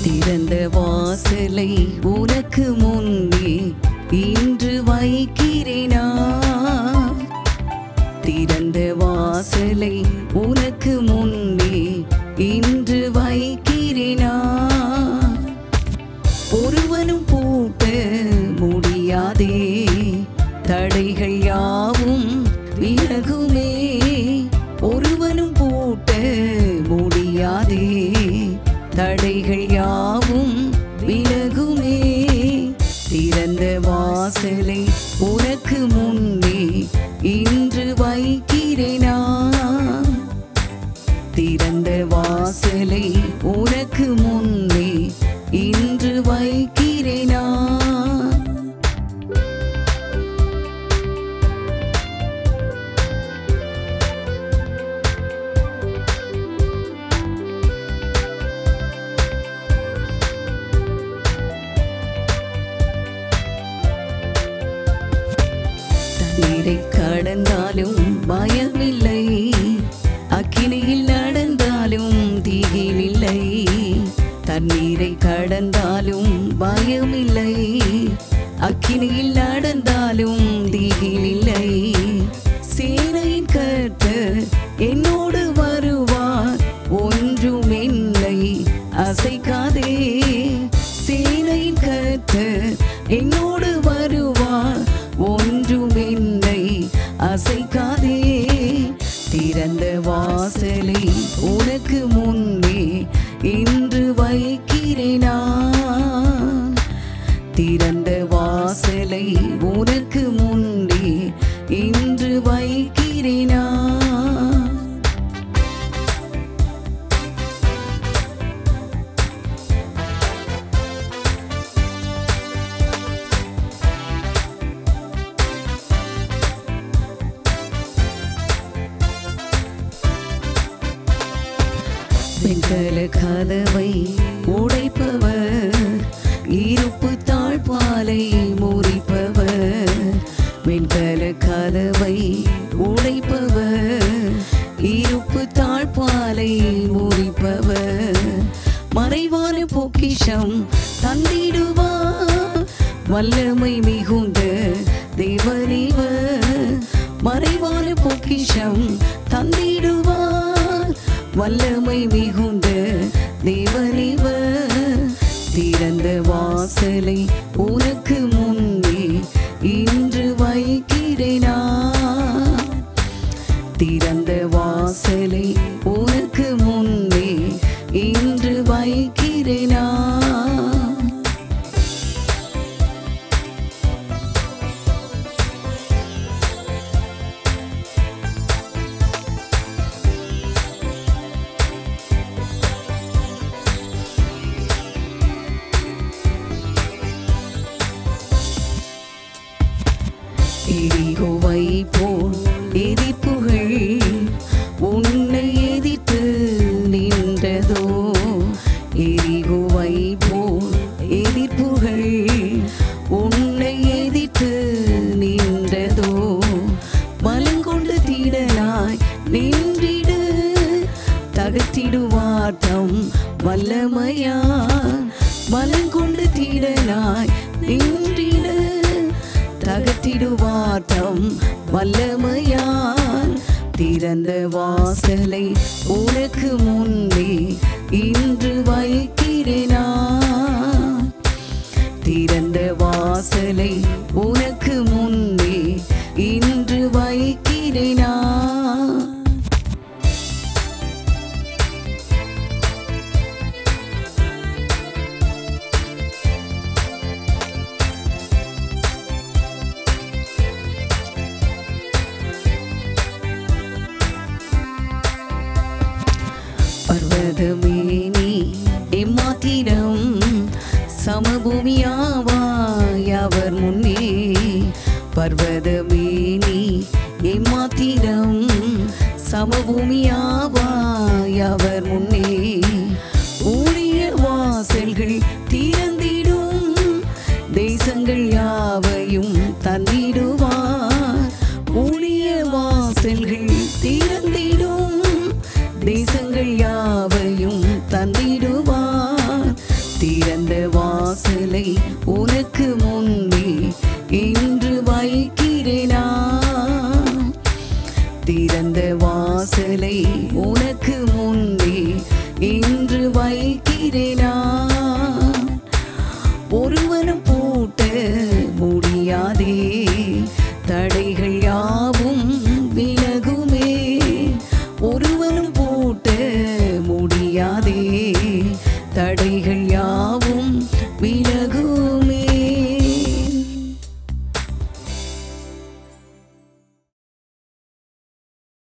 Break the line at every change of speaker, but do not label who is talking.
திறந்த வாசலை உனக்கு முன்னே இன்று வைக்கிறேனா திறந்த வாசலை உனக்கு முன்னே இன்று வைக்கிறேனா ஒருவனும் பூட்ட முடியாதே தடைகள் யாவும் விலகுமே ஒருவனும் பூட்ட முடியாதே தடைகள் யாவும் விலகுமே திறந்த வாசலை உனக்கு முன்னே இன்று வைக்கிறேனா திறந்த வாசலை உனக்கு முன்னே இன்று வைக்கிறேனா தண்ணீரை கடந்தாலும் பயமில்லை அக்கினியில் நடந்தாலும் தீயிலில்லை தண்ணீரை கடந்தாலும் பயமில்லை அக்கினியில் நடந்தாலும் தீயிலில்லை சேனையின் கர்த்தர் என்னோடு வருவார் ஒன்றும் என்னை அசைக்காதே சேனையின் கர்த்தர் என்னோடு வருவார் ஒன்றும் என்னை அசைக்காதே திறந்த வாசலை உனக்கு முன்னே இன்று வைக்கிறேனா திறந்த வாசலை உனக்கு முன்னே இன்று வைக்கிறேனா வெண்கல கதவை உடைப்பவர் இருப்பு தாழ்பாலை முறிப்பவர் வெண்கல கதவை உடைப்பவர் இருப்பு தாழ்பாலை முறிப்பவர் மறைவான பொக்கிஷம் தந்திடுவார் வல்லமை மிகுந்த தேவனிவர் மறைவான பொக்கிஷம் தந்திடுவார் வல்லமை மிகுந்த தேவனிவர் திறந்த வாசலை உனக்கு முன்னே இன்று வைக்கிறேனா திறந்த வாசலை உனக்கு முன்னே இன்று வைக்கிறேனா எரிகோவை போல் எதிர்ப்புகள் உன்னை எதிர்த்து நின்றதோ எரிகோவை போல் எதிர்ப்புகள் உன்னை எதிர்த்து நின்றதோ பலங்கொண்டு தீடனாய் நின்றிடு தகத்திடுவாட்டம் வல்லமையா பலங்கொண்டு தீடனாய் நின்றிடு தகத்திடுவாட்டம் வல்லமையால் திறந்த வாசலை உனக்கு முன்னே இன்று வைக்கிறேனா திறந்த வாசலை உனக்கு முன்னே இன்று வைக்கிறேனா பர்வதமே நீ எம்மாத்திரம் சமபூமியாவாய் அவர் முன்னே பர்வதமே நீ எம்மாத்திரம் சமபூமியாவாய் அவர் முன்னே ஊழிய வாசல்கள் திறந்திடும் தேசங்கள் யாவையும் தந்திடுவார் ஊழிய வாசல்கள் திறந்திடும் தேசங்கள் யாவையும் தந்திடுவார் உனக்கு